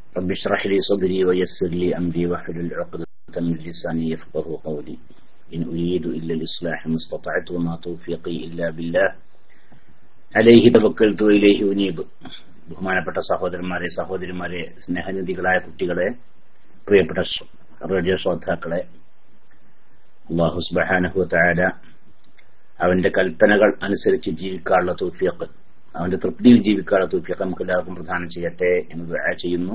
رب اشرح لي صدري ويسر لي أمري واحلل عقدة من لساني يفقه قولي إن أريد إلا الإصلاح ما استطعت وما توفيقي إلا بالله عليه توكلت وإليه أنيب ബഹുമാനപ്പെട്ട സഹോദരന്മാരെ സഹോദരിമാരെ സ്നേഹനിധികളായ കുട്ടികളെ പ്രിയപ്പെട്ട ശ്ര- റേഡിയോ ശ്രോതാക്കളെ അള്ളാഹു സുബ്ഹാനഹു തആല അവന്റെ കൽപ്പനകൾ അനുസരിച്ച് ജീവിക്കാനുള്ള തൗഫീഖ് അവന്റെ തൃപ്തിയിൽ ജീവിക്കാനുള്ള തൗഫീഖ് നമുക്ക് എല്ലാവർക്കും പ്രദാനം ചെയ്യട്ടെ എന്ന് ദുആ ചെയ്യുന്നു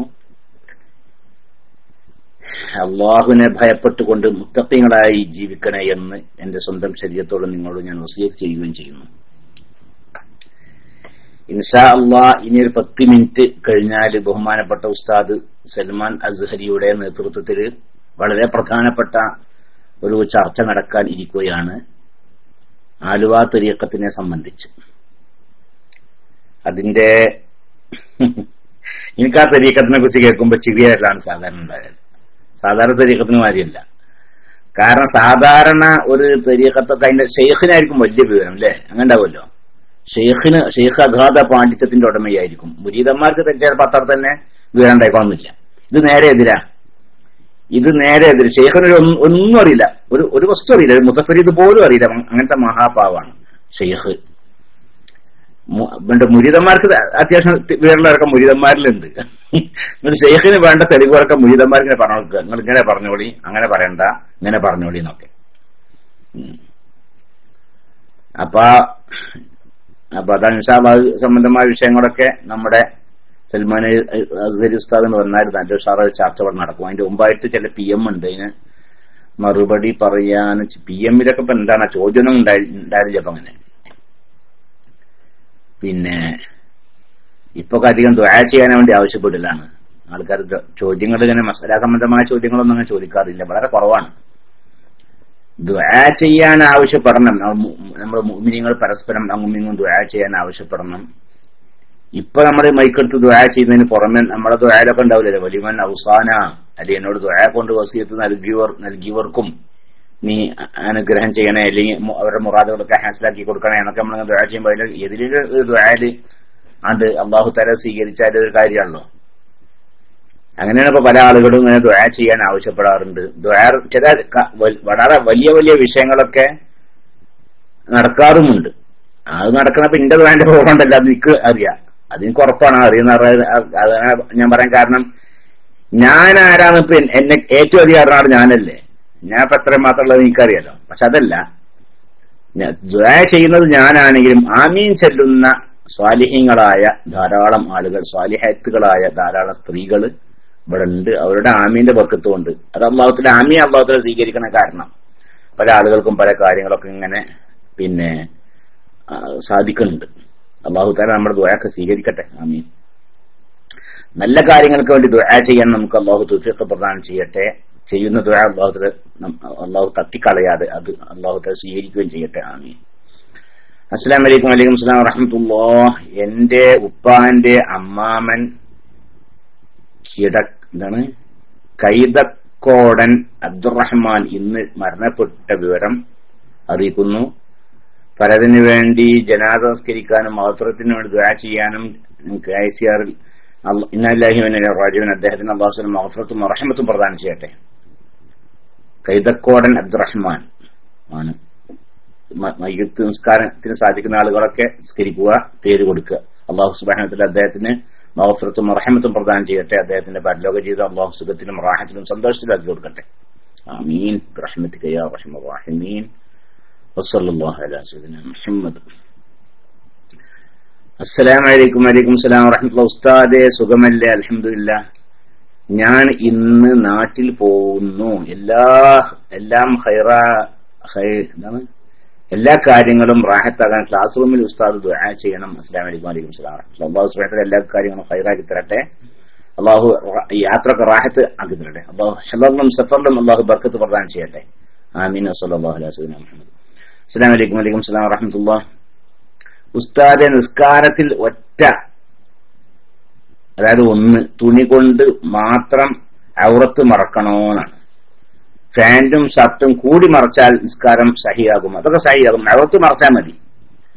അള്ളാഹുവിനെ ഭയപ്പെട്ടുകൊണ്ട് മുത്തഖീങ്ങളായി ജീവിക്കണേ എന്ന് എന്റെ സ്വന്തം ശരീരത്തോട് നിങ്ങളോട് ഞാൻ വസിയത്ത് ചെയ്യുകയും ചെയ്യുന്നു ഇൻഷാ അള്ളാ ഇനി ഒരു പത്ത് മിനിറ്റ് കഴിഞ്ഞാൽ ബഹുമാനപ്പെട്ട ഉസ്താദ് സൽമാൻ അസ്ഹരിയുടെ നേതൃത്വത്തിൽ വളരെ പ്രധാനപ്പെട്ട ഒരു ചർച്ച നടക്കാൻ ഇരിക്കുകയാണ് ആലുവ തരീക്കത്തിനെ സംബന്ധിച്ച് അതിന്റെ എനിക്ക് ആ തരീക്കത്തിനെ കുറിച്ച് കേൾക്കുമ്പോൾ ചിരിയായിട്ടാണ് സാധാരണ ഉണ്ടായത് സാധാരണ തരീക്കത്തിന് മാതിരിയല്ല കാരണം സാധാരണ ഒരു തരീക്കത്തൊക്കെ അതിന്റെ ഷെയ്ഖിനായിരിക്കും വലിയ വിവരം അല്ലേ അങ്ങനെ ഉണ്ടാവുമല്ലോ ഷെയ്ഖിന് ഷെയ്ഖ് അഗാധ പാണ്ഡിത്യത്തിന്റെ ഉടമയായിരിക്കും മുരീദന്മാർക്ക് ചിലപ്പോൾ അത്ര തന്നെ വിവരം ഉണ്ടായിക്കോണമെന്നില്ല ഇത് നേരെ എതിരാ ഇത് നേരെ എതിര് ഷെയ്ഖിന് ഒരു ഒന്നും- ഒന്നും അറിയില്ല ഒരു ഒരു വസ്തു അറിയില്ല ഒരു മുത്തഫരീദ് പോലും അറിയില്ല അങ്ങനത്തെ മഹാപാവാണ് ഷെയ്ഖ് മു- വേണ്ട മുരീദന്മാർക്ക് അത്യാവശ്യം വിവരമുള്ളവരൊക്കെ മുരീദന്മാരിലുണ്ട് എന്നിട്ട് ഷെയ്ഖിന് വേണ്ട തെളിവുകളൊക്കെ മുരീദന്മാർക്ക് ഇങ്ങനെ പറഞ്ഞു കൊടുക്കുക നിങ്ങൾ ഇങ്ങനെ പറഞ്ഞോളി അങ്ങനെ പറയണ്ട ഇങ്ങനെ പറഞ്ഞോളി എന്നൊക്കെ ഉം. അപ്പൊ അപ്പൊ അതാണ് ഇൻഷാല്ലാ അത് സംബന്ധമായ വിഷയങ്ങളൊക്കെ നമ്മുടെ സൽമാൻ അസരി ഉസ്താദ് എന്ന് പറഞ്ഞാൽ നല്ല ഉഷാറായ ചർച്ച ഇവിടെ നടക്കും അതിന്റെ മുമ്പായിട്ട് ചില പി എം ഉണ്ട് അതിന് മറുപടി പറയാൻ പി എമ്മിലൊക്കെ ഇപ്പൊ എന്താണ് ചോദ്യമൊന്നും ഉണ്ടായി ഉണ്ടായില്ല അപ്പൊ അങ്ങനെ പിന്നെ ഇപ്പൊ അധികം ദ്വാ ചെയ്യാൻ വേണ്ടി ആവശ്യപ്പെടലാണ് ആൾക്കാർ ചോദ്യങ്ങൾ ഇങ്ങനെ മസാല സംബന്ധമായ ചോദ്യങ്ങളൊന്നും അങ്ങനെ ചോദിക്കാറില്ല വളരെ കുറവാണ് ദ്വാ ചെയ്യാൻ ആവശ്യപ്പെടണം നമ്മൾ മുമിനിങ്ങൾ പരസ്പരം അങ്ങുമിങ്ങും ദ്വാ ചെയ്യാൻ ആവശ്യപ്പെടണം ഇപ്പൊ നമ്മൾ മൈക്കെടുത്ത് ദ്വാ ചെയ്യുന്നതിന് പുറമെ നമ്മുടെ ദ്വാലൊക്കെ ഉണ്ടാവില്ലല്ലോ വലിമൻ അവസാന അല്ലെ എന്നോട് ദ്വാ കൊണ്ട് വസീയത്ത് നൽകിയവർ നൽകിയവർക്കും നീ അനുഗ്രഹം ചെയ്യണേ അല്ലെങ്കിൽ മു- അവരുടെ മുറാദുകളൊക്കെ ഹാസിലാക്കി കൊടുക്കണേ എന്നൊക്കെ നമ്മൾ ദ്വാ ചെയ്യുമ്പോൾ അതിൽ എതിരെ ദ്വാല് ആണ്ട് അള്ളാഹു തല സ്വീകരിച്ചാൽ ഒരു കാര്യമാണല്ലോ അങ്ങനെയാണ് ഇപ്പൊ പല ആളുകളും ഇങ്ങനെ ദ്വാ ചെയ്യാൻ ആവശ്യപ്പെടാറുണ്ട് ദ്വാ ചില ക- വൽ- വളരെ വലിയ വലിയ വിഷയങ്ങളൊക്കെ നടക്കാറുമുണ്ട് അത് നടക്കണപ്പോ ഇന്റെ ദ്വാന്റെ പോകണ്ടല്ല അത് എനിക്ക് അറിയാം അത് എനിക്ക് ഉറപ്പാണ് അറിയുന്ന അതാണ് ഞാൻ പറയാൻ കാരണം ഞാൻ ആരാണ് ഇപ്പൊ എൻ- എന്നെ ഏറ്റവും അധികം അറിയണ ഞാനല്ലേ ഞാൻ ഇപ്പൊ എത്രയും മാത്രമുള്ളത് എനിക്കറിയാലോ പക്ഷെ അതല്ല ഞാൻ ദ്വാ ചെയ്യുന്നത് ഞാനാണെങ്കിലും ആമീൻ ചെല്ലുന്ന സ്വാലിഹ്യങ്ങളായ ധാരാളം ആളുകൾ സ്വാലിഹത്തുകളായ ധാരാളം സ്ത്രീകൾ ഇവിടെ ഉണ്ട് അവരുടെ ആമീന്റെ ബക്കത്തുമുണ്ട് അത് അള്ളാഹുത്തിന്റെ ആമീൻ അള്ളാഹുത്തിനെ സ്വീകരിക്കണ കാരണം പല ആളുകൾക്കും പല കാര്യങ്ങളൊക്കെ ഇങ്ങനെ പിന്നെ ആ, സാധിക്കുന്നുണ്ട് അള്ളാഹു താല നമ്മുടെ ദ്വയൊക്കെ സ്വീകരിക്കട്ടെ ആമീൻ നല്ല കാര്യങ്ങൾക്ക് വേണ്ടി ദുആ ചെയ്യാൻ നമുക്ക് അള്ളാഹു തുഫീഖ് പ്രദാനം ചെയ്യട്ടെ ചെയ്യുന്ന ദുആ അള്ളാഹു അള്ളാഹു തട്ടിക്കളയാതെ അത് അള്ളാഹു താല സ്വീകരിക്കുകയും ചെയ്യട്ടെ ആമീൻ അസ്സലാം വലൈക്കും വലൈക്കും സ്ലാം വറഹമത്തുല്ലാ എന്റെ ഉപ്പാന്റെ അമ്മാമൻ കിട എന്താണ് കൈതക്കോടൻ അബ്ദുറഹ്മാൻ ഇന്ന് മരണപ്പെട്ട വിവരം അറിയിക്കുന്നു പലതിനു വേണ്ടി ജനാദ സംസ്കരിക്കാനും മഹത്വത്തിന് വേണ്ടി ദുആ ചെയ്യാനും ഐ സി ആറിൽ ഇന്നല്ലാഹി റാജുവിൻ അദ്ദേഹത്തിന് അള്ളാഹുസ്ലം മഹഫറത്തും റഹമത്തും പ്രദാനം ചെയ്യട്ടെ കൈതക്കോടൻ അബ്ദുറഹ്മാൻ ആണ് മ- മയ്യത്ത് നിസ്കാരത്തിന് സാധിക്കുന്ന ആളുകളൊക്കെ നിസ്കരിക്കുക പേര് കൊടുക്കുക അള്ളാഹു സുബാനത്തിൽ അദ്ദേഹത്തിന് മഹഫറത്തും റഹമത്തും പ്രദാനം ചെയ്യട്ടെ അദ്ദേഹത്തിന്റെ പരലോക ജീവിതം അള്ളാഹു സുഖത്തിലും റാഹത്തിലും സന്തോഷത്തിലും ആക്കി കൊടുക്കട്ടെ ആമീൻ റഹ്മത്തിക യാ റഹ്മ റഹീമീൻ وصلى الله على سيدنا محمد അസ്സലാമു അലൈക്കും വലൈക്കും സലാം വറഹ്മത്തുള്ളാഹി ഉസ്താദെ സുഖമല്ലേ അൽഹംദുലില്ലാ ഞാൻ ഇന്ന് നാട്ടിൽ പോകുന്നു എല്ലാ എല്ലാം ഹൈറ ഹൈ എന്താണ് എല്ലാ കാര്യങ്ങളും റാഹത്താകാൻ ക്ലാസ് റൂമിൽ ഉസ്താദ് ദുആ ചെയ്യണം അസ്സലാമു അലൈക്കും വലൈക്കും സലാം വറഹ്മത്തുള്ളാഹി അല്ലാഹു സുബ്ഹാനഹു വ തആല എല്ലാ കാര്യങ്ങളും ഹൈറാക്കി തരട്ടെ അള്ളാഹു റ- ഈ യാത്രക്ക് റാഹത്ത് ആക്കി തരട്ടെ അള്ളാഹു ഹലറിലും സഫറിലും അള്ളാഹു ബർക്കത്ത് പ്രദാനം ചെയ്യട്ടെ ആമീൻ വസല്ലല്ലാഹു അലൈഹി വസല്ലം മുഹമ്മദ് അസ്സലാമു അലൈക്കും വലൈക്കും സലാം വറഹ്മത്തുള്ളാഹി ഉസ്താദെ നിസ്കാരത്തിൽ ഒറ്റ അതായത് ഒന്ന് തുണി കൊണ്ട് മാത്രം ഔറത്ത് മറക്കണോന്നാണ് പാന്റും ഷർട്ടും കൂടി മറച്ചാൽ നിസ്കാരം സഹിയാകും അതൊക്കെ സഹിയാകും ഔറത്ത് മറച്ചാൽ മതി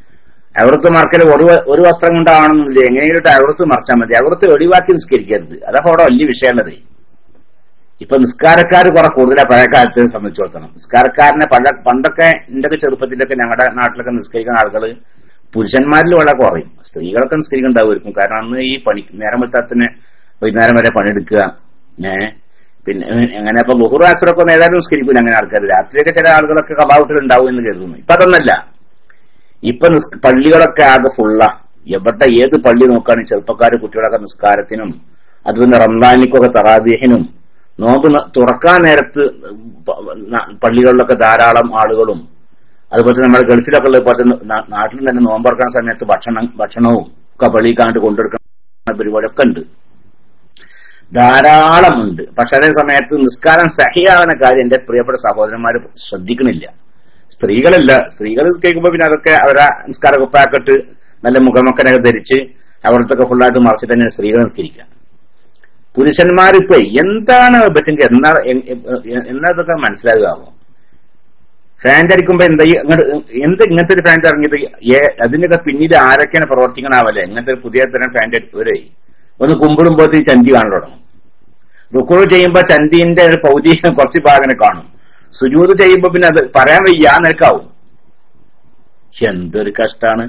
അവിടുത്തെ മറക്കൽ ഒരു വ- ഒരു വസ്ത്രം കൊണ്ടാവണമെന്നില്ല എങ്ങനെയും അവിടുത്തെ മറച്ചാൽ മതി അവിടുത്തെ ഒഴിവാക്കി നിസ്കരിക്കരുത് അതൊക്കെ അവിടെ വലിയ വിഷയമുള്ളത് ഇപ്പൊ നിസ്കാരക്കാർ കുറെ കൂടുതലാ പഴയ കാലത്തെ സംബന്ധിച്ചിടത്തോളം നിസ്കാരക്കാരനെ പല പണ്ടൊക്കെ എന്റെയൊക്കെ ചെറുപ്പത്തിലൊക്കെ ഞങ്ങളുടെ നാട്ടിലൊക്കെ നിസ്കരിക്കുന്ന ആളുകള് പുരുഷന്മാരിൽ വളരെ കുറയും സ്ത്രീകളൊക്കെ നിസ്കരിക്കുന്നുണ്ടാവുമായിരിക്കും കാരണം അന്ന് ഈ പണി നേരം വെത്താത്തിന് വൈകുന്നേരം വരെ പണിയെടുക്കുക ഏഹ് പിന്നെ എങ്ങനെ ഇപ്പൊ ബഹുറാസറൊക്കെ നേതാലും നിസ്കരിക്കൂല അങ്ങനെ ആൾക്കാർ രാത്രിയൊക്കെ ചില ആളുകളൊക്കെ കലാവത്തിൽ ഉണ്ടാവും എന്ന് കരുതുന്നു ഇപ്പൊ അതൊന്നല്ല ഇപ്പൊ നിസ്- പള്ളികളൊക്കെ ആകെ ഫുള്ള എവിടെ ഏത് പള്ളി നോക്കുകയാണെങ്കിൽ ചെറുപ്പക്കാർ കുട്ടികളൊക്കെ നിസ്കാരത്തിനും അതുപോലെ റംസാനിക്കൊക്കെ തറാബീഹിനും നോമ്പ് ന- തുറക്കാൻ നേരത്ത് പ- ന- പള്ളികളിലൊക്കെ ധാരാളം ആളുകളും അതുപോലെ തന്നെ നമ്മുടെ ഗൾഫിലൊക്കെ ഉള്ള പോലെ നാ- നാട്ടിൽ തന്നെ നോമ്പ് തുറക്കുന്ന സമയത്ത് ഭക്ഷണം ഭക്ഷണവും ഒക്കെ പള്ളിയിൽ കാണ്ട് കൊണ്ടെടുക്കുന്ന പരിപാടിയൊക്കെ ഉണ്ട് ധാരാളമുണ്ട് പക്ഷെ അതേ സമയത്ത് നിസ്കാരം സഹിയാവുന്ന കാര്യം എന്റെ പ്രിയപ്പെട്ട സഹോദരന്മാർ ശ്രദ്ധിക്കണില്ല സ്ത്രീകളല്ല സ്ത്രീകൾ കേൾക്കുമ്പോ പിന്നെ അതൊക്കെ അവരെ നിസ്കാര കുപ്പാക്കിട്ട് നല്ല മുഖമക്കനൊക്കെ ധരിച്ച് അവിടത്തൊക്കെ ഫുള്ളായിട്ട് മറച്ചിട്ട് തന്നെ സ്ത്രീകൾ നിസ്കരിക്കുക പുരുഷന്മാരിപ്പോ എന്താണ് പറ്റുമെങ്കിൽ എന്നാ എ- എ- എന്നാ ഇതൊക്കെ മനസ്സിലാകാമോ ഫാൻ അടിക്കുമ്പോ എന്താ ഈ അങ്ങട് എന്ത് ഇങ്ങനത്തെ ഒരു ഫാൻ ഇറങ്ങിയത് ഏ- അതിന്റെയൊക്കെ പിന്നീട് ആരൊക്കെയാണ് പ്രവർത്തിക്കണാവല്ലേ ഇങ്ങനത്തെ ഒരു പുതിയ തരം ഫാൻ ഒരു ഒന്ന് കുമ്പിടുമ്പോഴത്തേക്ക് ചന്തി കാണാൻ തുടങ്ങും റുക്കോൾ ചെയ്യുമ്പോ ചന്തിന്റെ ഒരു പൗതി കുറച്ച് ഭാഗനെ കാണും സുജൂത് ചെയ്യുമ്പോ പിന്നെ അത് പറയാൻ വയ്യ നിനക്കാവും എന്തൊരു കഷ്ടാണ്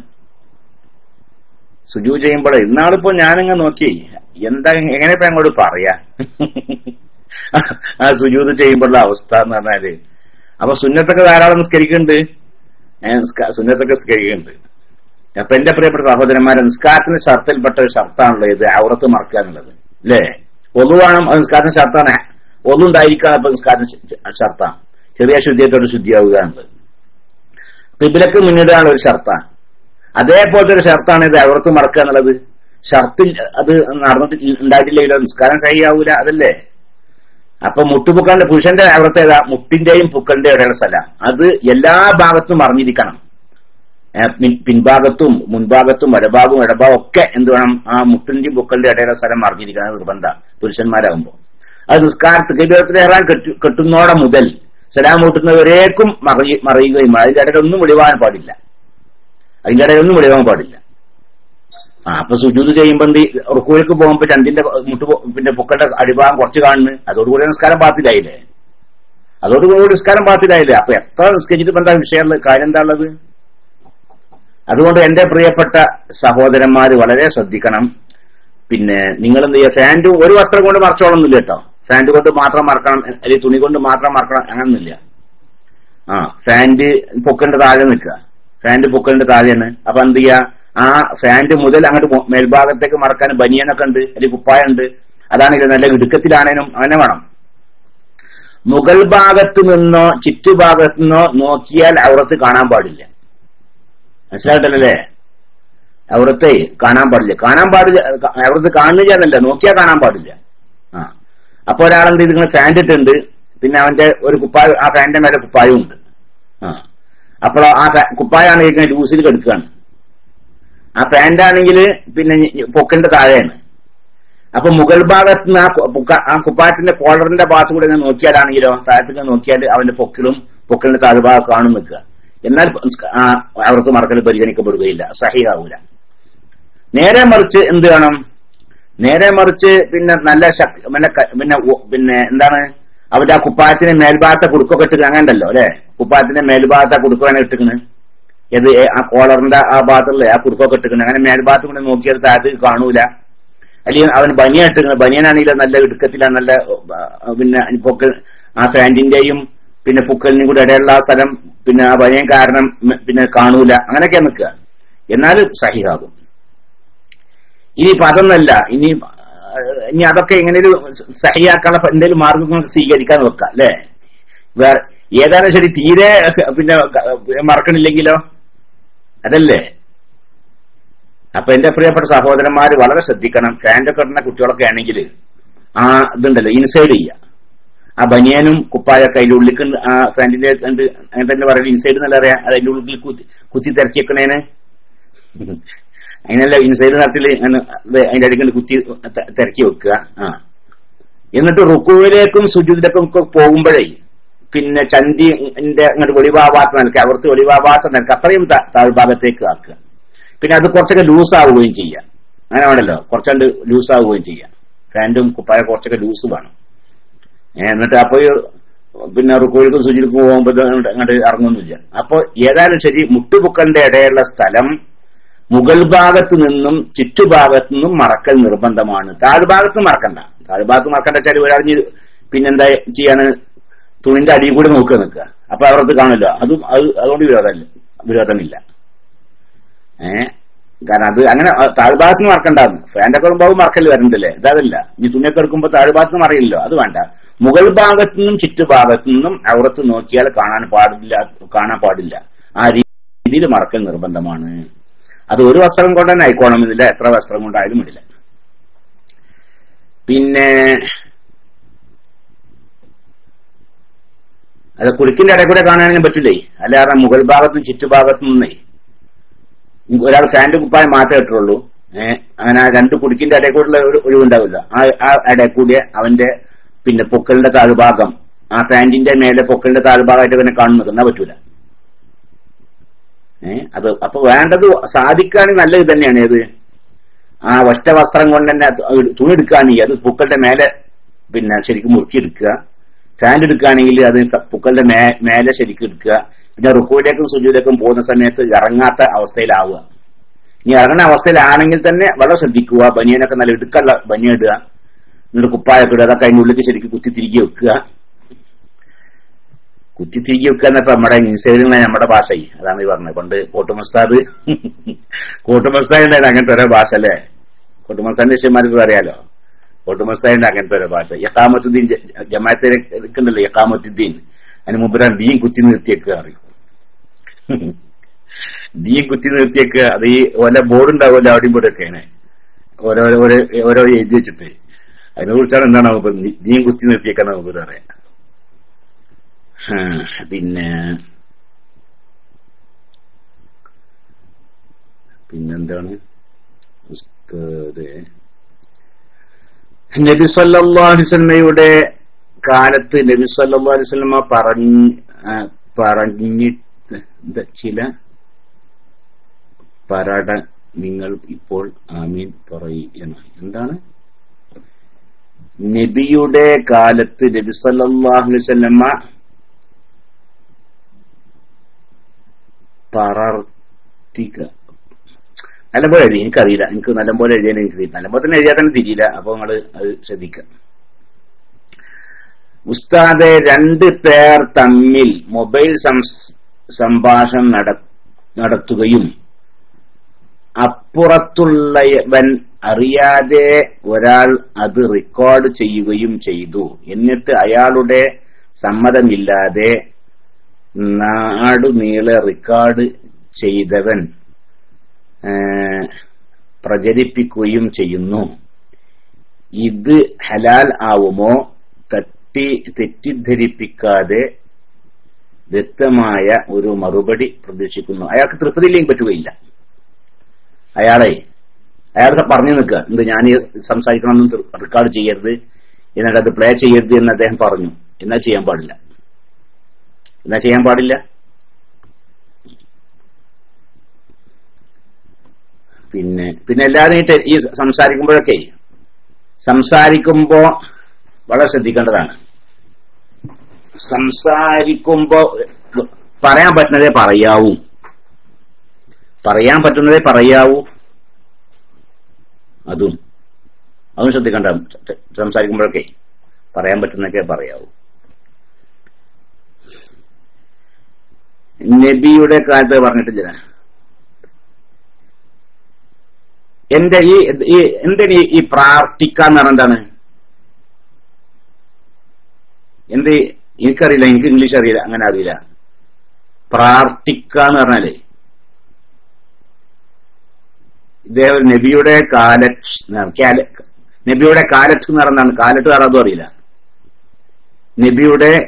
സുജൂ ചെയ്യുമ്പോഴേ ഇന്നാളിപ്പോ ഞാനിങ്ങ് നോക്കി എന്താ എങ്ങനെ ഇപ്പൊ അങ്ങോട്ട് പറയാ ആ സുജൂത് ചെയ്യുമ്പോഴുള്ള അവസ്ഥ എന്ന് പറഞ്ഞാല് അപ്പൊ സുന്നത്തൊക്കെ ധാരാളം നിസ്കരിക്കുന്നുണ്ട് ഏ, നിസ്ക- സുന്നത്തൊക്കെ നിസ്കരിക്കുന്നുണ്ട് അപ്പൊ എന്റെ പ്രിയപ്പെട്ട സഹോദരന്മാരെ നിസ്കാരത്തിന്റെ ഷർത്തിൽപ്പെട്ട ഒരു ഷർത്താണല്ലോ ഇത് ഔറത്ത് മറക്കുക എന്നുള്ളത് അല്ലേ ഒന്നുവാണം അത് നിസ്കാരത്തിന് ഷർത്താണ് ഒന്നുണ്ടായിരിക്കണം അപ്പൊ നിസ്കാരത്തിന് ഷർത്താണ് ചെറിയ ശുദ്ധിയത്തോട് ശുദ്ധിയാവുക എന്നുള്ളത് കിബിലക്ക് മുന്നിടാനുള്ള ഒരു ഷർത്താണ് അതേപോലത്തെ ഒരു ഷർത്താണ് ഇത് ഔറത്ത് മറക്കുക എന്നുള്ളത് ഷർത്തിൽ അത് നടന്നിട്ട് ഉണ്ടായിട്ടില്ലെങ്കിലോ നിസ്കാരം സഹിയാവൂല അതല്ലേ അപ്പൊ മുട്ടുപുക്കലിന്റെ പുരുഷന്റെ അവിടുത്തെ ഏതാ മുട്ടിന്റെയും പുക്കലിന്റെയും ഇടയുള്ള സ്ഥലം അത് എല്ലാ ഭാഗത്തും അറിഞ്ഞിരിക്കണം ഏ, പിൻ- പിൻഭാഗത്തും മുൻഭാഗത്തും വലഭാഗവും ഇടഭാഗവും ഒക്കെ എന്ത് വേണം ആ മുട്ടിന്റെയും പുക്കലിന്റെ ഇടയുള്ള സ്ഥലം അറിഞ്ഞിരിക്കണം നിർബന്ധ പുരുഷന്മാരാകുമ്പോ അത് നിസ്കാരത്ത് കൈബിലത്തിലേറാൻ കെട്ടു കെട്ടുന്നോടെ മുതൽ സലാം കൂട്ടുന്നവരേക്കും മറയി മറയുകയും അതിന്റെ ഇടയിൽ ഒന്നും വെളിവാൻ പാടില്ല അതിന്റെ ഇടയിൽ ഒന്നും വെളിവാൻ പാടില്ല ആ അപ്പൊ സുജൂത് ചെയ്യുമ്പോ എന്ത് റുക്കുവിലേക്ക് പോകുമ്പോ ചന്തിന്റെ മുട്ട് പൊ- പിന്നെ പൊക്കളുടെ അടിഭാഗം കുറച്ച് കാണുന്നു അതോടുകൂടി നിസ്കാരം പാത്തിലായില്ലേ അതോടുകൂടി നിസ്കാരം പാത്തിലായില്ലേ അപ്പൊ എത്ര നിസ്കരിച്ചിട്ട് ഇപ്പൊ എന്താ വിഷയമുള്ളത് കാര്യം എന്താ ഉള്ളത് അതുകൊണ്ട് എന്റെ പ്രിയപ്പെട്ട സഹോദരന്മാര് വളരെ ശ്രദ്ധിക്കണം പിന്നെ നിങ്ങൾ എന്ത് ചെയ്യുക ഫാൻറ് ഒരു വസ്ത്രം കൊണ്ട് മറച്ചോളന്നില്ല കേട്ടോ ഫാൻറ് കൊണ്ട് മാത്രം മറക്കണം അല്ലെങ്കിൽ തുണി കൊണ്ട് മാത്രം മറക്കണം അങ്ങനൊന്നുമില്ല ആ ഫാൻറ് പൊക്കലിന്റെ താഴെ നിൽക്കുക ഫാൻറ് പൊക്കലിന്റെ താഴെയാണ് അപ്പൊ എന്ത് ചെയ്യുക ആ ഫാൻറ് മുതൽ അങ്ങോട്ട് മു- മേൽഭാഗത്തേക്ക് മറക്കാൻ ബനിയനൊക്കെ ഉണ്ട് അല്ലെങ്കിൽ കുപ്പായുണ്ട് അതാണെങ്കിൽ നല്ല ഇടുക്കത്തിലാണേനും അങ്ങനെ വേണം മുകൾ ഭാഗത്ത് നിന്നോ ചുറ്റുഭാഗത്ത് നിന്നോ നോക്കിയാൽ ഔറത്ത് കാണാൻ പാടില്ല മനസ്സിലായിട്ടല്ലേ ഔറത്തെ കാണാൻ പാടില്ല കാണാൻ പാടില്ല ഔറത്ത് കാണുന്നില്ല എന്നല്ല നോക്കിയാൽ കാണാൻ പാടില്ല ആ അപ്പൊ ഒരാളെന്ത് ചെയ്ത് ഇങ്ങനെ ഫാൻ ഇട്ടുണ്ട് പിന്നെ അവന്റെ ഒരു കുപ്പായ ആ ഫാനിന്റെ മേലെ കുപ്പായവും ഉണ്ട് ആ അപ്പോൾ ആ ഫാ- കുപ്പായാണെങ്കിൽ ഇങ്ങനെ ലൂസിൽ കെടുക്കുകയാണ് ആ ഫാൻ്റെ ആണെങ്കിൽ പിന്നെ ഞ- പൊക്കലിന്റെ താഴെയാണ് അപ്പൊ മുകൾ ഭാഗത്ത് നിന്ന് ആ കു- പുക്ക- ആ കുപ്പായത്തിന്റെ കോളറിന്റെ ഭാഗത്ത് കൂടെ ഇങ്ങനെ നോക്കിയാലാണെങ്കിലോ താഴത്തേക്ക് നോക്കിയാൽ അവന്റെ പൊക്കിലും പൊക്കലിന്റെ താഴ്ഭാഗം കാണും നിൽക്കുക എന്നാൽ ആ അവർക്ക് മറക്കൽ പരിഗണിക്കപ്പെടുകയില്ല സഹിയാവൂല നേരെ മറിച്ച് എന്ത് വേണം നേരെ മറിച്ച് പിന്നെ നല്ല ശക്തി പിന്നെ ക- പിന്നെ ഉ- പിന്നെ എന്താണ് അവന്റെ ആ കുപ്പായത്തിന്റെ മേൽഭാഗത്തെ കുടുക്കൊക്കെ ഇട്ടിട്ട് അങ്ങനെ ഉണ്ടല്ലോ അല്ലെ കുപ്പായത്തിന്റെ മേൽഭാഗത്തെ കുടുക്കാണ് ഇട്ടിക്കണ് ഏത് ഏ- ആ കോളറിന്റെ ആ ഭാഗത്തുള്ള ആ കുടുക്കൊക്കെ ഇട്ടിക്കണ് അങ്ങനെ മേൽഭാഗത്ത് കൊണ്ട് നോക്കിയാൽ താഴത്തേക്ക് കാണൂല അല്ലെങ്കിൽ അവൻ ബനിയൻ ഇട്ടിക്കണ് ബനിയനാണെങ്കിൽ നല്ല ഇടുക്കത്തിലാണ് നല്ല ആ, പിന്നെ പൊക്ക ആ ഫാന്റിന്റെയും പിന്നെ പുക്കലിനും കൂടെ ഇടയിലുള്ള ആ സ്ഥലം പിന്നെ ആ ബനിയൻ കാരണം മ- പിന്നെ കാണൂല അങ്ങനെയൊക്കെ നിൽക്കുക എന്നാലും സഹിയാകും ഇനിയിപ്പോ അതൊന്നല്ല ഇനി ആ, ഇനി അതൊക്കെ എങ്ങനെ ഒരു സഹിയാക്കാനുള്ള എന്തെങ്കിലും മാർഗങ്ങൾ സ്വീകരിക്കാൻ വെക്കാം അല്ലേ വേറെ ഏതാനും ശരി തീരെ പിന്നെ മറക്കണില്ലെങ്കിലോ അതല്ലേ അപ്പൊ എന്റെ പ്രിയപ്പെട്ട സഹോദരന്മാര് വളരെ ശ്രദ്ധിക്കണം ഫാൻ്റെ ഒക്കെ ഇടുന്ന കുട്ടികളൊക്കെ ആണെങ്കിൽ ആ ഇതുണ്ടല്ലോ ഇൻസൈഡ് ചെയ്യുക ആ ബനിയനും കുപ്പായൊക്കെ അതിന്റെ ഉള്ളിൽ ആ ഫാൻറ്റിന്റെ കണ്ട് അങ്ങനെ തന്നെ പറയുന്നത് ഇൻസൈഡ് എന്നല്ല അറിയാം അത് അതിന്റെ ഉള്ളിൽ കുത്തി കുത്തി തിരക്കി വെക്കണേന് അങ്ങനെയല്ല ഇൻസൈഡ് നിറച്ചില് അങ്ങനെ ഇത് അതിന്റെ അടിക്കണ്ട് കുത്തി ത- തിരക്കി വെക്കുക ആ എന്നിട്ട് റുക്കുവിലേക്കും സുജൂദിലേക്കും ഒക്കെ പോകുമ്പോഴേ പിന്നെ ചന്തിന്റെ അങ്ങോട്ട് വെളിവാവാത്ത നിലക്ക് അവർത്ത് വെളിവാവാത്ത നിലക്ക് അത്രയും ത- താഴ്ഭാഗത്തേക്ക് ആക്കുക പിന്നെ അത് കുറച്ചൊക്കെ ലൂസ് ആവുകയും ചെയ്യാം അങ്ങനെ വേണമല്ലോ കുറച്ചുകൊണ്ട് ലൂസ് ആവുകയും ചെയ്യാം പാന്റും കുപ്പായ കുറച്ചൊക്കെ ലൂസ് വേണം ഏ, എന്നിട്ട് അപ്പൊ ഈ പിന്നെ റുക്കോയിൽക്കും സുജിൽക്കും പോകുമ്പോ ഇത് അങ്ങോട്ട് അങ്ങോട്ട് ഇറങ്ങുന്നില്ല അപ്പൊ ഏതായാലും ശരി മുട്ടുപൊക്കലിന്റെ ഇടയുള്ള സ്ഥലം മുകൾ ഭാഗത്ത് നിന്നും ചുറ്റുഭാഗത്തു നിന്നും മറക്കൽ നിർബന്ധമാണ് താഴ്ഭാഗത്ത് നിന്ന് മറക്കണ്ട താഴ്ഭാഗത്ത് മറക്കണ്ട വെച്ചാൽ ഒരാളിഞ്ഞ് പിന്നെന്താ ചെയ്യാണ് തുണിന്റെ അടിയിൽ കൂടി നോക്കുക നിൽക്കുക അപ്പൊ അവർക്ക് കാണില്ല അതും അത് അതുകൊണ്ട് വിരോധമില്ല വിരോധമില്ല ഏ കാരണം അത് അങ്ങനെ അഹ് താഴ്ഭാഗത്ത് നിന്ന് മറക്കണ്ടാന്ന് ഫാന്റെ ഒക്കെ ഇടുമ്പോൾ മറക്കൽ വരണ്ടല്ലേ ഇതല്ല ഈ തുണിയൊക്കെ എടുക്കുമ്പോൾ താഴ്ഭാഗത്ത് നിന്ന് മറിയില്ലല്ലോ അത് വേണ്ട മുകൾ ഭാഗത്തു നിന്നും ചുറ്റുഭാഗത്തു നിന്നും അവിടത്ത് നോക്കിയാൽ കാണാൻ പാടില്ല കാണാൻ പാടില്ല ആ രീതിയിൽ മറക്കൽ നിർബന്ധമാണ് അത് ഒരു വസ്ത്രം കൊണ്ട് തന്നെ ആയിക്കോണം ഇതില്ല എത്ര വസ്ത്രം കൊണ്ടായാലും ഇടില്ല പിന്നെ അത് കുടുക്കിന്റെ ഇടയിൽ കൂടെ കാണാനും പറ്റില്ലേ അല്ലാതെ മുകൾ ഭാഗത്തും ചുറ്റുഭാഗത്തും നിന്നേ ഒരാൾ ഫാന്റ് കുപ്പായം മാത്രമേ ഇട്ടുള്ളൂ ഏഹ് അങ്ങനെ ആ രണ്ട് കുടുക്കിന്റെ ഇടയിൽ കൂടെ ഒരു ഒഴിവുണ്ടാവില്ല ആ ആ ഇടയിൽ കൂടി അവന്റെ പിന്നെ പൊക്കലിന്റെ താഴ്ഭാഗം ആ പാന്റിന്റെ മേലെ പൊക്കലിന്റെ താഴ്ഭാഗമായിട്ട് തന്നെ കാണുന്നത് എന്നാ പറ്റൂല ഏഹ് അത് അപ്പൊ വേണ്ടത് സാധിക്കുകയാണെങ്കിൽ നല്ല ഇത് തന്നെയാണ് ഏത് ആ ഒറ്റ വസ്ത്രം കൊണ്ട് തന്നെ അത് തുണി എടുക്കുകയാണെങ്കിൽ അത് പൂക്കളുടെ മേലെ പിന്നെ ശരിക്കും മുറുക്കി എടുക്കുക ഫാൻ എടുക്കുകയാണെങ്കിൽ അത് പൂക്കളുടെ മേ മേലെ ശരിക്കും എടുക്കുക പിന്നെ റുക്കുവിലേക്കും സുജുവിലേക്കും പോകുന്ന സമയത്ത് ഇറങ്ങാത്ത അവസ്ഥയിലാവുക ഇനി ഇറങ്ങുന്ന അവസ്ഥയിലാണെങ്കിൽ തന്നെ വളരെ ശ്രദ്ധിക്കുക ബനിയനൊക്കെ നല്ല ഇടുക്കള്ള ബനിയ ഇടുക എന്നിട്ട് കുപ്പായൊക്കെ ഇടുക അതൊക്കെ അതിന്റെ ഉള്ളിലേക്ക് ശരിക്കും കുത്തി തിരികെ വെക്കുക കുത്തി തിരികെ വെക്കുക എന്നപ്പോ നമ്മുടെ ഇൻസൈഡിലുള്ള നമ്മുടെ ഭാഷ അതാണ് ഈ പറഞ്ഞത് പണ്ട് കോട്ടുമസ്താദ് കോട്ടുമസ്താദ് ഉണ്ടായിരുന്നു അങ്ങനത്തെ ഓരോ ഭാഷ അല്ലേ കോട്ടുമസ്താദിന്റെ ശിഷ്യന്മാർക്ക് അറിയാലോ കോട്ടുമസ്താദിന്റെ അങ്ങനത്തെ ഓരോ ഭാഷ യക്കാമത്തുദ്ദീൻ ജമാഅത്തിലേക്കുണ്ടല്ലോ യക്കാമത്തുദ്ദീൻ അതിന് മുമ്പിലാണ് ദീൻ കുത്തി നിർത്തിയേക്കുക അറിയും ദീൻ കുത്തി നിർത്തിയേക്കുക അത് ഈ ഓല ബോർഡ് ഉണ്ടാവുമല്ലോ അവിടെയും ഇവിടെ ഒക്കെയാണ് ഓരോ ഓരോ ഓരോ എഴുതി വെച്ചിട്ട് അതിനെ കുറിച്ചാണ് എന്താണ് നമുക്ക് ദീൻ കുത്തി നിർത്തിയേക്കാന്ന് നമുക്ക് പറയാം ആ, പിന്നെ പിന്നെന്താണ് ഉസ്താദ് നബി സല്ലല്ലാഹു അലൈഹി വസല്ലമയുടെ കാലത്ത് നബി സല്ലല്ലാഹു അലൈഹി വസല്ലമ പറഞ്ഞ ആ, പറഞ്ഞിട്ട് എന്താ ചില പരട നിങ്ങൾ ഇപ്പോൾ ആമീൻ പറയണം എന്താണ് നബിയുടെ കാലത്ത് നബി സല്ലല്ലാഹു അലൈഹി വസല്ലമ പറർത്തിക നല്ലപോലെ എഴുതി എനിക്കറിയില്ല എനിക്ക് നല്ലപോലെ എഴുതിയാൽ എനിക്ക് തിരിയും നല്ലപോലെ തന്നെ എഴുതിയാൽ തന്നെ തിരിയില്ല അപ്പൊ നിങ്ങൾ അത് ശ്രദ്ധിക്കുക ഉസ്താദെ രണ്ട് പേർ തമ്മിൽ മൊബൈൽ സംസ്- സംഭാഷണം നട- നടത്തുകയും അപ്പുറത്തുള്ളവൻ അറിയാതെ ഒരാൾ അത് റെക്കോർഡ് ചെയ്യുകയും ചെയ്തു എന്നിട്ട് അയാളുടെ സമ്മതമില്ലാതെ നാടുനീളെ റെക്കോർഡ് ചെയ്തവൻ ആ, പ്രചരിപ്പിക്കുകയും ചെയ്യുന്നു ഇത് ഹലാൽ ആവുമോ തട്ടി തെറ്റിദ്ധരിപ്പിക്കാതെ വ്യക്തമായ ഒരു മറുപടി പ്രതീക്ഷിക്കുന്നു അയാൾക്ക് തൃപ്തിയില്ലെങ്കിൽ പറ്റുകയില്ല അയാളെ അയാൾ പറഞ്ഞു നിൽക്കുക എന്ത് ഞാൻ ഈ സംസാരിക്കണമെന്ന് റെക്കോർഡ് ചെയ്യരുത് എന്നിട്ട് അത് പ്ലേ ചെയ്യരുത് എന്ന് അദ്ദേഹം പറഞ്ഞു എന്നാ ചെയ്യാൻ പാടില്ല എന്നാ ചെയ്യാൻ പാടില്ല പിന്നെ പിന്നെ എല്ലാവരും ഈ ടെ- ഈ സംസാരിക്കുമ്പോഴൊക്കെ സംസാരിക്കുമ്പോ വളരെ ശ്രദ്ധിക്കേണ്ടതാണ് സംസാരിക്കുമ്പോ പറയാൻ പറ്റുന്നതേ പറയാവൂ പറയാൻ പറ്റുന്നതേ പറയാവൂ അതും അതും ശ്രദ്ധിക്കേണ്ട സംസാരിക്കുമ്പോഴൊക്കെ പറയാൻ പറ്റുന്നതൊക്കെ പറയാവൂ നബിയുടെ കാലത്ത് പറഞ്ഞിട്ടില്ല എന്റെ ഈ ഈ എന്തിന് ഈ- ഈ പ്രാർത്ഥിക്കാന്ന് പറഞ്ഞ എന്താണ് എന്ത് എനിക്കറിയില്ല എനിക്ക് ഇംഗ്ലീഷ് അറിയില്ല അങ്ങനെ അറിയില്ല പ്രാർത്ഥിക്കാന്ന് പറഞ്ഞാലേ ഇദ്ദേഹം നബിയുടെ കാലറ്റ് എന്നാണ്. കാല- നബിയുടെ കാലറ്റ് എന്ന് പറഞ്ഞാണ് കാലറ്റ് ആരാതും അറിയില്ല നബിയുടെ